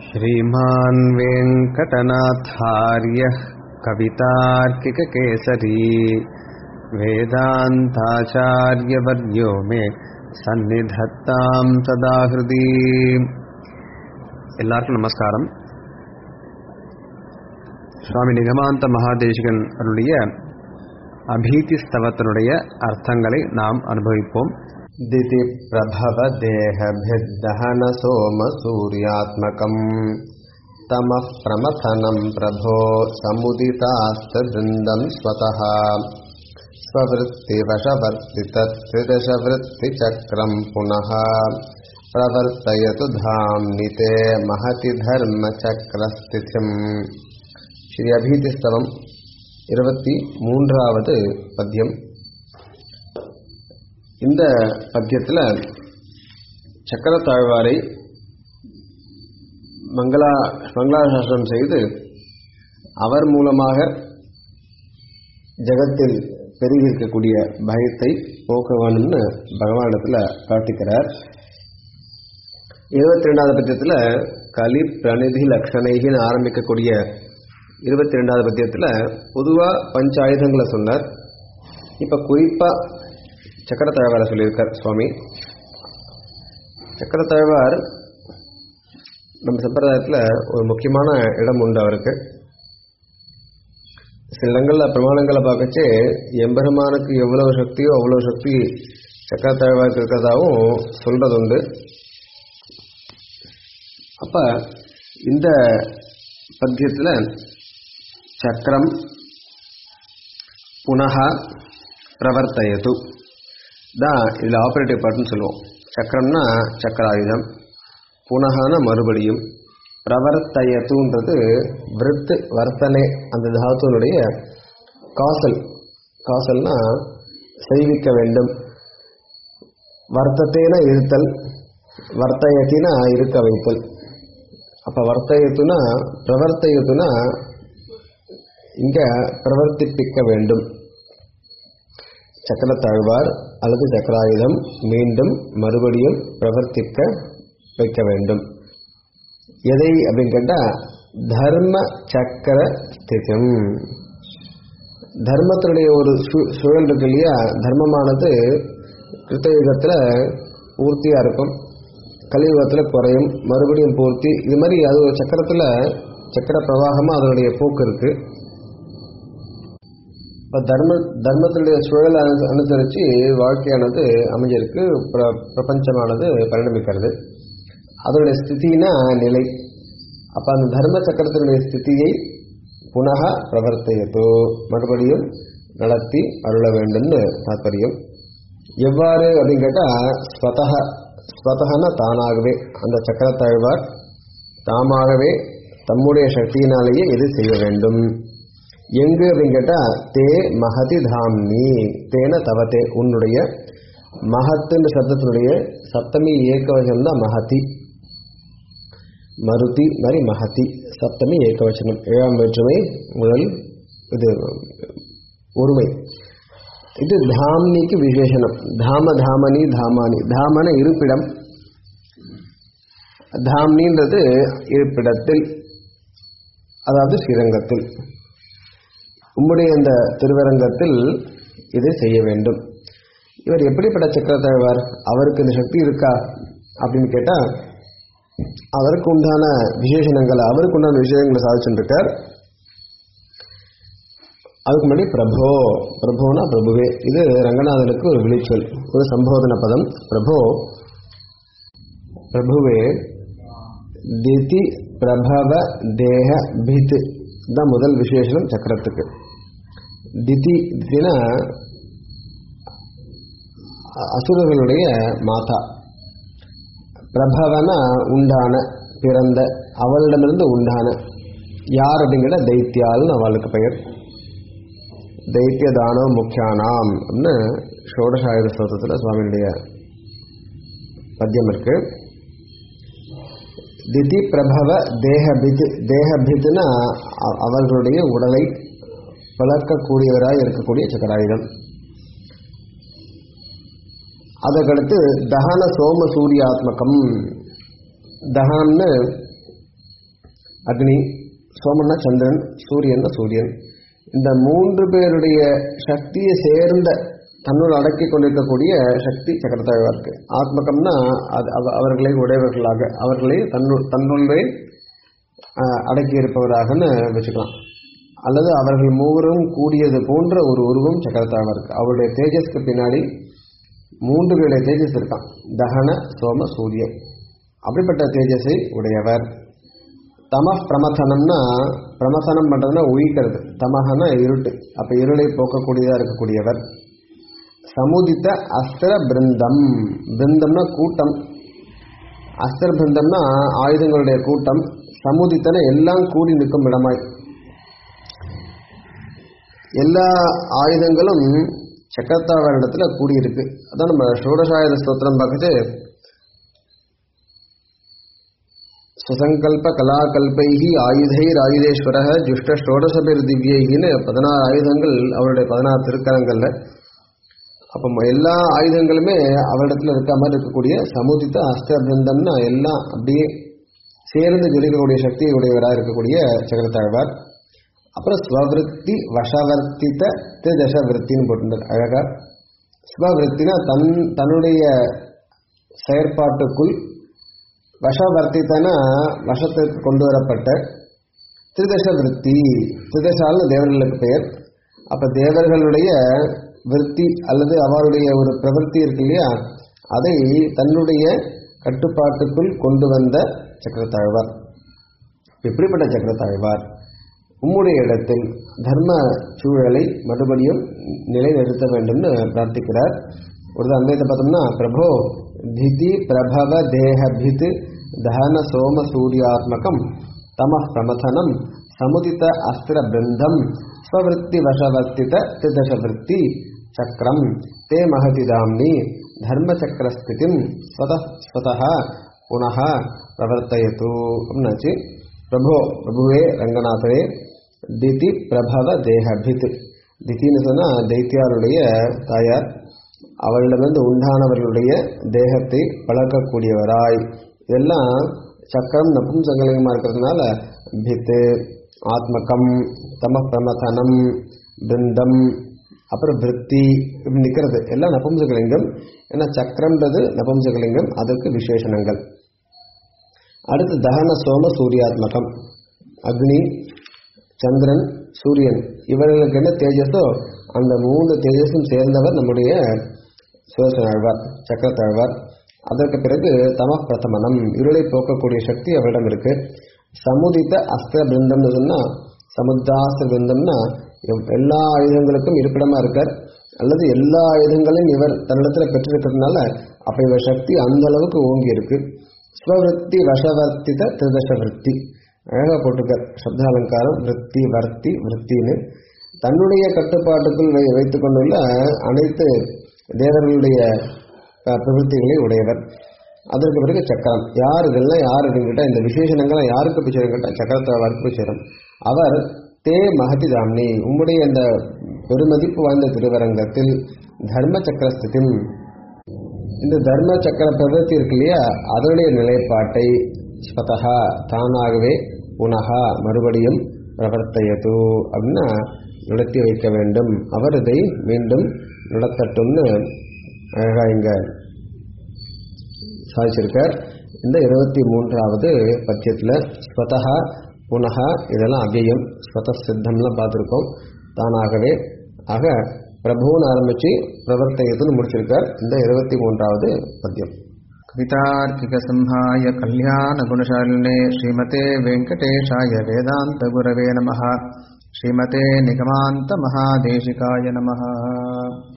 श्रीमान् वेङ्कटनाथार्यः कवितार्किककेसरी वेदान्ताचार्यवर्यो मे சந்நிதத்தாம் சதா ஹிருதி எல்லாருக்கும் நமஸ்காரம் சுவாமி நிகமாந்த மகாதேசிகன் அருளிய அபீதி ஸ்தவத்தினுடைய அர்த்தங்களை நாம் அனுபவிப்போம் दिति प्रभवदेहभिर्दहन सोमसूर्यात्मकम् तमः प्रमथनम् प्रभो समुदितास्तवृन्दम् स्वतः स्ववृत्तिवशवर्तितत्त्रिदशवृत्तिचक्रम् पुनः प्रवर्तयतु धाम्नि ते महति धर्मचक्रस्थितिम् ஸ்ரீ அபீதிஸ்தவம் இருபத்தி மூன்றாவது பத்தியம் இந்த பத்தியத்தில் சக்கரத்தாழ்வாரை மங்களா மங்களாசாசனம் செய்து அவர் மூலமாக ஜகத்தில் பெருகி இருக்கக்கூடிய பயத்தை போக்க வேணும்னு பகவானிடத்தில் பிரார்த்திக்கிறார் இருபத்தி ரெண்டாவது பத்தியத்தில் கலி பிரணிதி லக்ஷணைகின்னு ஆரம்பிக்கக்கூடிய இருபத்தி ரெண்டாவது பத்தியத்தில் பொதுவாக பஞ்ச ஆயுதங்களை சொன்னார் இப்போ குறிப்பாக சக்கரத்தாழ்வாரை சொல்லியிருக்கார் சுவாமி சக்கரத்தாழ்வார் நம்ம சம்பிரதாயத்தில் ஒரு முக்கியமான இடம் உண்டு அவருக்கு சில இடங்களில் பிரமாணங்களை பார்க்கச்சே எம்பெருமானுக்கு எவ்வளவு சக்தியோ அவ்வளோ சக்தி சக்கரத்தாழ்வாருக்கு இருக்கிறதாவும் சொல்றது உண்டு அப்போ இந்த பத்தியத்தில் சக்கரம் புனகா பிரவர்த்தயது தான் இதில் ஆப்ரேட்டிவ் பார்ட்னு சொல்லுவோம் சக்கரம்னா சக்கராயுதம் புனகான மறுபடியும் பிரவர்த்தயத்துன்றது விருத்து வர்த்தனை அந்த தாத்துனுடைய காசல் காசல்னா செய்விக்க வேண்டும் வர்த்தத்தேன இருத்தல் வர்த்தயத்தினா இருக்க வைத்தல் அப்போ வர்த்தயத்துனா பிரவர்த்தயத்துனா இங்கே பிரவர்த்திப்பிக்க வேண்டும் சக்கரத்தாழ்வார் அல்லது சக்கராயுதம் மீண்டும் மறுபடியும் பிரவர்த்திக்க வைக்க வேண்டும் எதை அப்படின்னு கேட்டால் தர்ம சக்கர ஸ்திதம் தர்மத்தினுடைய ஒரு சூழல் இருக்கு இல்லையா தர்மமானது கிருத்தயுகத்தில் பூர்த்தியாக இருக்கும் கலியுகத்தில் குறையும் மறுபடியும் பூர்த்தி இது மாதிரி அது ஒரு சக்கரத்தில் சக்கர பிரவாகமாக அதனுடைய போக்கு இருக்குது இப்போ தர்ம தர்மத்தினுடைய சூழலை அனு அனுசரித்து வாழ்க்கையானது அமைஞ்சிருக்கு பிர பிரபஞ்சமானது பரிணமிக்கிறது அதனுடைய ஸ்திதினா நிலை அப்போ அந்த தர்ம சக்கரத்தினுடைய ஸ்திதியை புனக பிரவர்த்தையத்தோ மறுபடியும் நடத்தி அருள வேண்டும்னு தாற்பயம் எவ்வாறு அப்படின்னு கேட்டால் ஸ்வதக ஸ்வதகன தானாகவே அந்த சக்கரத்தாழ்வார் தாமாகவே தம்முடைய சக்தியினாலேயே இது செய்ய வேண்டும் எங்கு அப்படின்னு கேட்டால் தே மகதி தாம்னி தேன தவத்தே உன்னுடைய மகத்துன்ற சப்தத்தினுடைய சப்தமி ஏகவசனம் தான் மகதி மருதி மாதிரி மகதி சப்தமி ஏகவச்சனம் ஏழாம் வேற்றுமை முதல் இது ஒருமை இது தாம்னிக்கு விசேஷனம் தாம தாமனி தாமானி தாமன இருப்பிடம் தாம்னின்றது இருப்பிடத்தில் அதாவது ஸ்ரீரங்கத்தில் உம்முடைய இந்த திருவரங்கத்தில் இதை செய்ய வேண்டும் இவர் எப்படிப்பட்ட சக்கரத்தாழ்வார் அவருக்கு இந்த சக்தி இருக்கா அப்படின்னு கேட்டால் அவருக்கு உண்டான விசேஷணங்களை அவருக்கு உண்டான விசேஷங்களை சாதிச்சுருக்கார் அதுக்கு முன்னாடி பிரபோ பிரபோனா பிரபுவே இது ரங்கநாதனுக்கு ஒரு விழிச்சொல் ஒரு சம்போதன பதம் பிரபோ பிரபுவே திதி பிரபவ தேக பித் தான் முதல் விசேஷனம் சக்கரத்துக்கு திதி தினா அசுரர்களுடைய மாதா பிரபவன உண்டான பிறந்த அவளிடமிருந்து உண்டான யார் அப்படிங்கிற தைத்தியால்னு அவளுக்கு பெயர் தைத்திய தானவ முக்கியானாம் அப்படின்னு ஷோடசாயுத ஸ்லோகத்தில் சுவாமியுடைய பத்தியம் இருக்கு திதி பிரபவ தேகபித் தேகபித்னா அவர்களுடைய உடலை வளர்க்கக்கூடியவராக இருக்கக்கூடிய சக்கராயுதம் அதற்கடுத்து தகன சோம சூரியாத்மகம் தகான்னு அக்னி சோமன்னா சந்திரன் சூரியன்னா சூரியன் இந்த மூன்று பேருடைய சக்தியை சேர்ந்த தன்னுள் அடக்கி கொண்டிருக்கக்கூடிய சக்தி சக்கரத்தாழ்வா இருக்கு ஆத்மகம்னா அது அவ- அவர்களை உடையவர்களாக அவர்களை தன்னுள் தன்னுள்ளே ஆஹ், அடக்கி இருப்பவராகன்னு வச்சுக்கலாம் அல்லது அவர்கள் மூவரும் கூடியது போன்ற ஒரு உருவம் சக்கரத்தாழ்வா இருக்கு அவருடைய தேஜஸ்க்கு பின்னாடி மூன்று பேருடைய தேஜஸ் இருக்கான் தகன சோம சூரியன் அப்படிப்பட்ட தேஜஸை உடையவர் தம பிரமதனம்னா பிரமதனம் பண்றதுன்னா உயிக்கிறது தமகனா இருட்டு அப்ப இருளை போக்கக்கூடியதா இருக்கக்கூடியவர் சமுதித்த அஸ்திர பிருந்தம் பிருந்தம்னா கூட்டம் அஸ்திர பிருந்தம்னா ஆயுதங்களுடைய கூட்டம் சமுதித்தன எல்லாம் கூடி நிற்கும் இடமாய் எல்லா ஆயுதங்களும் சக்கரத்தாவரிடத்துல கூடியிருக்கு அதான் நம்ம ஷோடசாயுத ஸ்தோத்திரம் பார்க்குது சுசங்கல்ப கலாகல்பைஹி ஆயுதைர் ஆயுதேஸ்வர ஜுஷ்ட ஷோடசபேர் திவ்யைன்னு பதினாறு ஆயுதங்கள் அவருடைய பதினாறு திருக்கரங்கள்ல அப்போ ம- எல்லா ஆயுதங்களுமே அவரிடத்துல இருக்க மாதிரி இருக்கக்கூடிய சமுதித்த அஸ்திரபிருந்தம்னா எல்லாம் அப்படியே சேர்ந்து ஜொலிக்கக்கூடிய சக்தியை உடையவராக இருக்கக்கூடிய சக்கரத்தாழ்வார் அப்புறம் ஸ்வவிருத்தி வசவர்த்தித்த திரிதச விருத்தின்னு போட்டுருந்தார் அழகா ஸ்வவிருத்தினா தன் தன்னுடைய செயற்பாட்டுக்குள் வசவர்த்தித்தனா வசத்திற்கு கொண்டு வரப்பட்ட திரிதச விருத்தி திரிதசால்னு தேவர்களுக்கு பெயர் அப்ப தேவர்களுடைய விருத்தி அல்லது அவருடைய ஒரு பிரவൃத்தி இருக்கு இல்லையா அதை தன்னுடைய கட்டுப்பாட்டுக்குள் கொண்டு வந்த சக்கரத்தாழ்வார் எப்படிப்பட்ட சக்கரத்தாழ்வார் உம்முடைய இடத்தில் தர்ம சூழலை மறுபடியும் நிலைநிறுத்த வேண்டும்னு பிரார்த்திக்கிறார் ஒரு அன்வயத்தை பார்த்தோம்னா பிரபோ திதி பிரபவ தேகபித் தன சோம சூர்யாத்மகம் தம பிரமதனம் சமுதித அஸ்திர பிருந்தம் ஸ்வவிருத்தி வசவர்த்தித திதச விருத்தி சக்கரம் தே மகதிதாம்னி தர்மச்சக்கரஸ்திதிம் ஸ்வத ஸ்வதः புனः பிரவர்த்தயத்து அப்படின்னாச்சு பிரபோ பிரபுவே ரங்கநாதரே திதி பிரபவ தேகபித் தித்தின்னு சொன்னா தைத்தியாருடைய தாயார் அவளிடமிருந்து உண்டானவர்களுடைய தேகத்தை வளர்க்கக்கூடியவராய் இதெல்லாம் சக்கரம் நபும்சங்கலிங்கமா இருக்கிறதுனால பித்து ஆத்மகம் தம பிரமதனம் பிருந்தம் அப்புறம் விருத்தி இப்படி நிற்கிறது எல்லாம் நபும்சகலிங்கம் ஏன்னா சக்கரம்ன்றது நபும்சகலிங்கம் அதற்கு விசேஷணங்கள் அடுத்து தகன சோம சூர்யாத்மகம் அக்னி சந்திரன் சூரியன் இவர்களுக்கு என்ன தேஜஸோ அந்த மூணு தேஜஸும் சேர்ந்தவர் நம்முடைய சிவசனாழ்வார் சக்கரத்தாழ்வார் அதற்கு பிறகு தம பிரதமனம் இருளை போக்கக்கூடிய சக்தி அவரிடம் இருக்கு சமுதித்த அஸ்திர பிருந்தம்னு சொன்னா சமுத்தாஸ்திர பிருந்தம்னா எவ்- எல்லா ஆயுதங்களுக்கும் இருப்பிடமா இருக்கார் அல்லது எல்லா ஆயுதங்களையும் இவர் தன்னிடத்துல பெற்றிருக்கிறதுனால அப்ப இவர் சக்தி அந்த அளவுக்கு ஓங்கி இருக்கு ஸ்வவிருத்தி வசவர்த்தித திருதச விருத்தி அழகா போட்டிருக்கார் சப்தாலங்காரம் விருத்தி வர்த்தி விருத்தின்னு தன்னுடைய கட்டுப்பாட்டுக்குள் வை வைத்துக் கொண்டுள்ள அனைத்து தேவர்களுடைய அஹ், பிரவೃತ್ತಿகளை உடையவர் அதற்கு பிறகு சக்கரம் யார் இதெல்லாம் யார் கேட்டா இந்த விசேஷணங்கள்லாம் யாருக்கு போய் சேரும் கேட்டா சக்கரத்தாழ்வாருக்கு போய் சேரும் அவர் தே மகதி தாம்னி உம்முடைய இந்த பெருமதிப்பு வாய்ந்த திருவரங்கத்தில் தர்ம சக்கரஸ்திதிம் இந்த தர்ம சக்கர பிரவೃತ್ತಿ இருக்கு இல்லையா அதனுடைய நிலைப்பாட்டை ஸ்வதா தானாகவே புனகா மறுபடியும் பிரவர்த்தையது அப்படின்னா நடத்தி வைக்க வேண்டும் அவர் இதை மீண்டும் நடத்தட்டும்னு அழகா இங்க சாதிச்சிருக்கார் இந்த இருபத்தி மூன்றாவது பத்தியத்தில் ஸ்வதா புனகா இதெல்லாம் அவ்யயம் ஸ்வத சித்தம்லாம் பார்த்துருக்கோம் தானாகவே ஆக பிரபுன்னு ஆரம்பிச்சு பிரவர்த்தையத்துன்னு முடிச்சிருக்கார் இந்த இருபத்தி மூன்றாவது பத்தியம் कवितार्किकसंहाय कल्याणगुणशालिने श्रीमते वेङ्कटेशाय वेदान्तगुरवे नमः श्रीमते निगमान्तमहादेशिकाय नमः